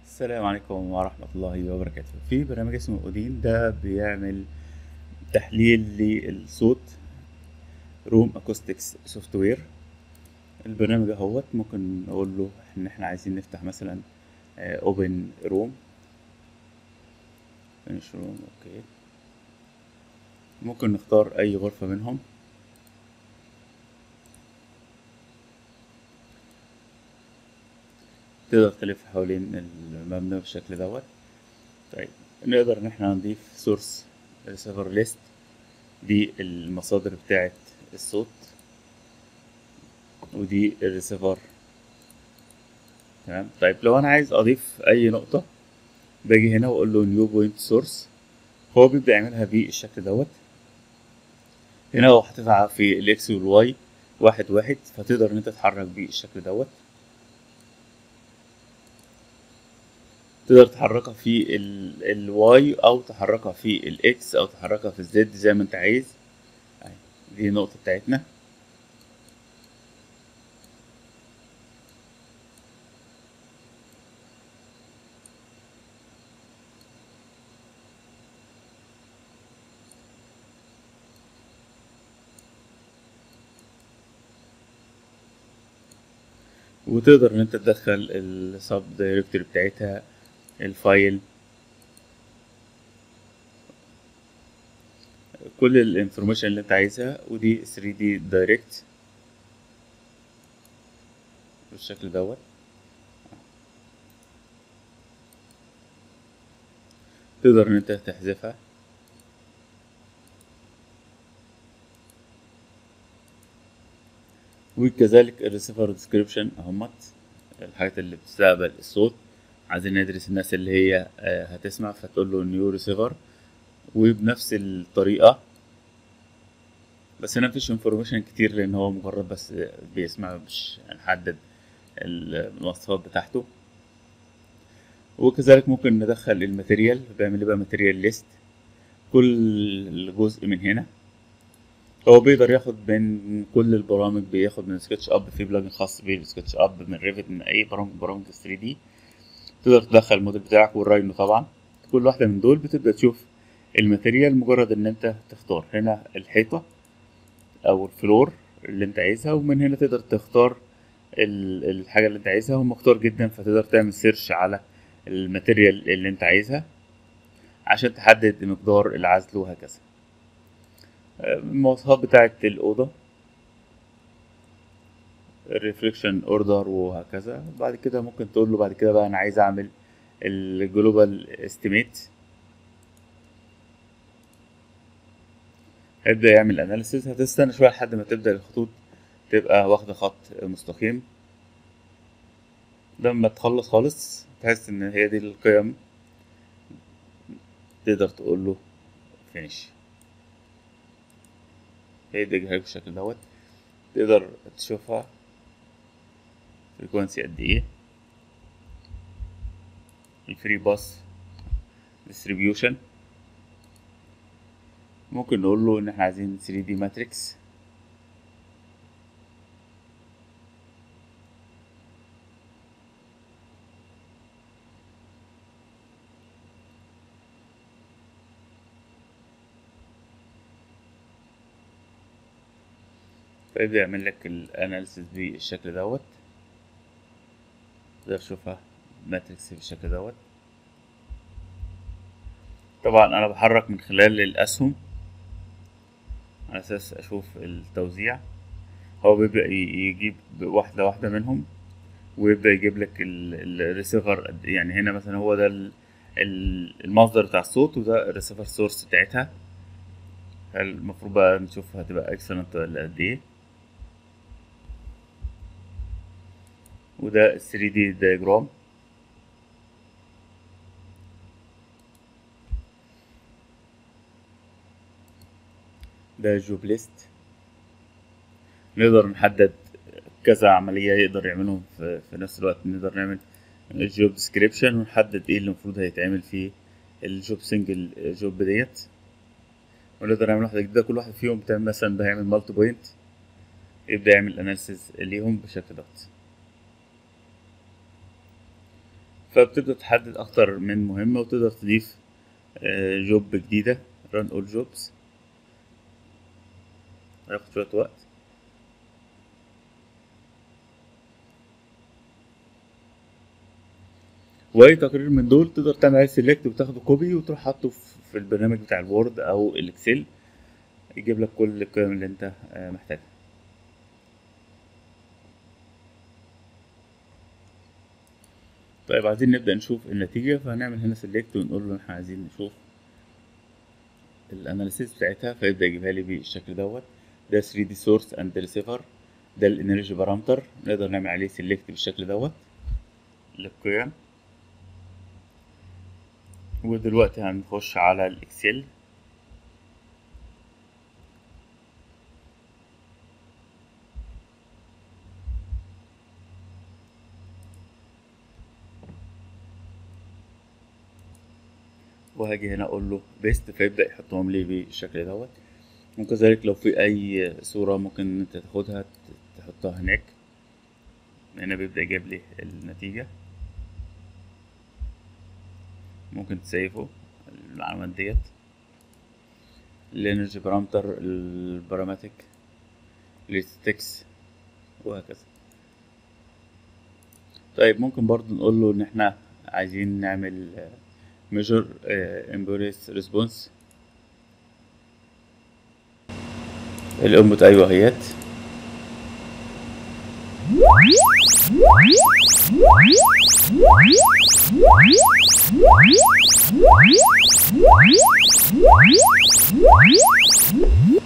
السلام عليكم ورحمة الله وبركاته في برنامج اسمه اودين ده بيعمل تحليل للصوت روم اكوستكس سوفت وير البرنامج اهوت ممكن نقول له ان احنا عايزين نفتح مثلا اوبن روم فينش روم اوكي ممكن نختار اي غرفة منهم تقدر تلف حوالين المبنى بالشكل دوت طيب نقدر ان احنا نضيف سورس ريسيفر ليست دي المصادر بتاعة الصوت ودي الريسيفر تمام طيب لو انا عايز اضيف اي نقطة باجي هنا واقول له نيو بوينت سورس هو بيبدأ يعملها بالشكل دوت هنا هو حاططها في الاكس والواي واحد واحد فتقدر ان انت تتحرك بالشكل دوت تقدر تحركها في الواي او تحركها في الاكس او تحركها في الزد زي ما انت عايز دي النقطة بتاعتنا وتقدر ان انت تدخل السب دايركتوري بتاعتها الفايل كل الانفورميشن اللي انت عايزها ودي 3 دي دايركت بالشكل دوت تقدر ان انت تحذفها وكذلك الريسيفر ديسكريبشن اهمت الحاجات اللي بتستقبل الصوت عايزين ندرس الناس اللي هي هتسمع فتقول له نيو ريسيفر وبنفس الطريقة بس هنا مفيش انفورميشن كتير لان هو مجرد بس بيسمع مش هنحدد المواصفات بتاعته وكذلك ممكن ندخل الماتيريال بيعمل لي بقى ماتيريال ليست كل جزء من هنا هو بيقدر ياخد من كل البرامج بياخد من سكتش اب في بلجن خاص بالسكتش اب من ريفت من اي برامج برامج 3 دي تقدر تدخل الموديل بتاعك والراينو طبعا كل واحدة من دول بتبدأ تشوف الماتيريال مجرد ان انت تختار هنا الحيطة او الفلور اللي انت عايزها ومن هنا تقدر تختار الحاجة اللي انت عايزها هو مختار جدا فتقدر تعمل سيرش على الماتيريال اللي انت عايزها عشان تحدد مقدار العزل وهكذا المواصفات بتاعة الأوضة الريفليكشن اوردر وهكذا بعد كده ممكن تقول له بعد كده بقى انا عايز اعمل الجلوبال استيميت هيبدا يعمل اناليسيس هتستنى شويه لحد ما تبدا الخطوط تبقى واخده خط مستقيم لما تخلص خالص تحس ان هي دي القيم تقدر تقول له فينيش هي دي بالشكل دوت تقدر تشوفها فريكوانسي قد ايه الفري باس ديستريبيوشن ممكن نقول له ان احنا عايزين 3 دي ماتريكس فيبدأ يعمل لك الاناليسيس بالشكل دوت تقدر تشوفها ماتريكس بالشكل دوت طبعا انا بحرك من خلال الاسهم على اساس اشوف التوزيع هو بيبدأ يجيب واحدة واحدة منهم ويبدأ يجيب لك الريسيفر يعني هنا مثلا هو ده المصدر بتاع الصوت وده الريسيفر سورس بتاعتها المفروض بقى نشوف هتبقى اكسلنت ولا قد ايه وده ال 3 دي دايجرام ده جوب ليست نقدر نحدد كذا عملية يقدر يعملهم في, في نفس الوقت نقدر نعمل الجوب ديسكريبشن ونحدد ايه اللي المفروض هيتعمل في الجوب سنجل جوب ديت ونقدر نعمل واحدة جديدة كل واحد فيهم بتعمل مثلا ده هيعمل مالتي بوينت يبدأ يعمل اناليسيز ليهم بالشكل دوت فبتبدأ تحدد أكتر من مهمة وتقدر تضيف جوب جديدة run all jobs هياخد شوية وقت واي تقرير من دول تقدر تعمل عليه سيلكت وتاخده كوبي وتروح حاطه في البرنامج بتاع الوورد او الاكسل يجيب لك كل القيم اللي انت محتاجها طيب عايزين نبدأ نشوف النتيجة فهنعمل هنا سيلكت ونقول له احنا عايزين نشوف الاناليسيس بتاعتها فيبدأ يجيبها لي بالشكل دوت ده 3 دي سورس اند ريسيفر ده الانرجي بارامتر نقدر نعمل عليه سيلكت بالشكل دوت للقيم ودلوقتي هنخش على الاكسل وهاجي هنا اقول له بيست فيبدا يحطهم لي بالشكل دوت وكذلك لو في اي صورة ممكن انت تاخدها تحطها هناك هنا بيبدأ يجيب لي النتيجة ممكن تسيفه العلامات ديت الانرجي بارامتر الباراماتيك الستكس وهكذا طيب ممكن برضو نقول له ان احنا عايزين نعمل measure امبوريس ريسبونس الانبوت ايوه اهيت What?